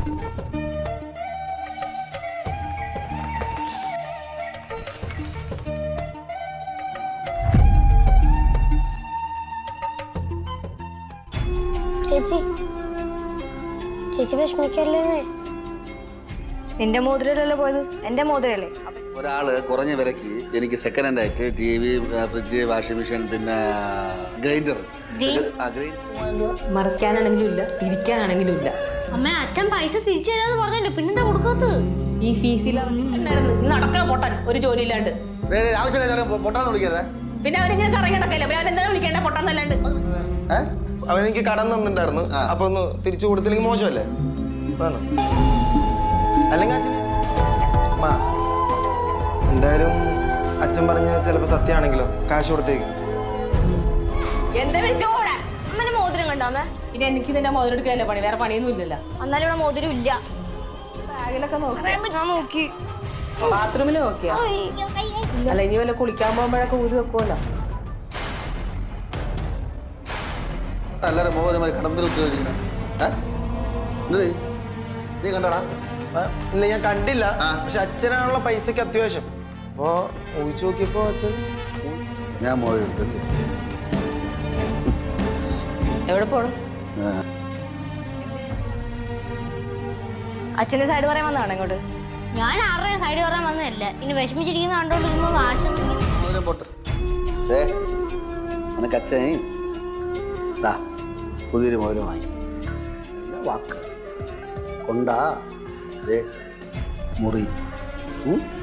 ചേച്ചി ചേച്ചി വിഷമിക്കല്ലേ നിന്റെ മോതിരല്ലേ പോയത് എന്റെ മോതിരല്ലേ ഒരാള് കുറഞ്ഞ വിലക്ക് എനിക്ക് സെക്കൻഡ് ഹാൻഡ് ആയിട്ട് T V fridge washing machine പിന്നെ ഗ്രൈൻഡർ മറയ്ക്കാനാണെങ്കിലും ഇല്ല തിരിക്കാനാണെങ്കിലും ഇല്ല അമ്മ അച്ഛൻ പൈസ തിരിച്ചു തരാന്ന് പറഞ്ഞല്ലോ പിന്നെന്താ കൊടുക്കാത്തത് ഈ ഫീസിൽ നടക്കണ പൊട്ടൻ ഒരു ജോലി ഇല്ലാണ്ട് ആവശ്യമില്ല പൊട്ടാന്ന് വിളിക്കരുത് പിന്നെ അവനിങ്ങനെ കറങ്ങി നടക്കല്ലേ പിന്നെ അവൻ എന്താ വിളിക്കേണ്ട പൊട്ടാന്നല്ലാണ്ട് ഏഹ് അവൻ എനിക്ക് കടം തന്നിട്ടുണ്ടായിരുന്നു ആ. അപ്പൊ ഒന്ന് തിരിച്ചു കൊടുത്തില്ലെങ്കിൽ മോശമല്ലേ അതാണ് അല്ലെങ്കിൽ അച്ഛൻ അമ്മ, എന്തായാലും അച്ഛൻ പറഞ്ഞ ചിലപ്പോ സത്യമാണെങ്കിലോ കാശ് കൊടുത്തേക്ക് എന്താ വിളിച്ചോടെ അമ്മന്റെ മോതിരം കണ്ടോ അമ്മ പിന്നെ എനിക്ക് നിന്റെ മോതിരം എടുക്കാനല്ലേ പണി വേറെ പണിയൊന്നും ഇല്ലല്ലോ എന്നാലും ഇവിടെ മോതിരം ഇല്ല ബാഗിലൊക്കെ നോക്കി ഞാൻ നോക്കി ബാത്റൂമിൽ നോക്കിയാ അല്ല ഇനി വല്ല കുളിക്കാൻ പോകുമ്പോഴൊക്കെ ഊരി വെക്കുമല്ലോ എല്ലാവരും മോഹനമായി കടന്നിൽ ഉദ്യോഗിക്കണം നീ കണ്ടടാ ആ, ഇല്ല ഞാൻ കണ്ടില്ല ആ. പക്ഷെ അച്ഛനാണുള്ള പൈസക്ക് അത്യാവശ്യം അപ്പോ ഊഹിച്ചു നോക്കിയപ്പോ അച്ഛൻ ഞാൻ മോഹൻ എടുത്തല്ലേ എവിടെ പോണം അച്ഛന്റെ സൈഡ് പറയാൻ വന്നതാണ് ഇങ്ങോട്ട് ഞാൻ ആരുടെ സൈഡ് പറയാൻ വന്നതല്ല ഇനി വിഷമിച്ചിരിക്കുന്ന കണ്ടോണ്ടിരിക്കുമ്പോ ആശ മോതിരം പോട്ടെ ഏ നിനക്ക് അച്ഛൻ ദാ പുതിയൊരു മോതിരം വാങ്ങി നല്ല വാക്ക് കൊണ്ടാ ദേ മുറി ഉം?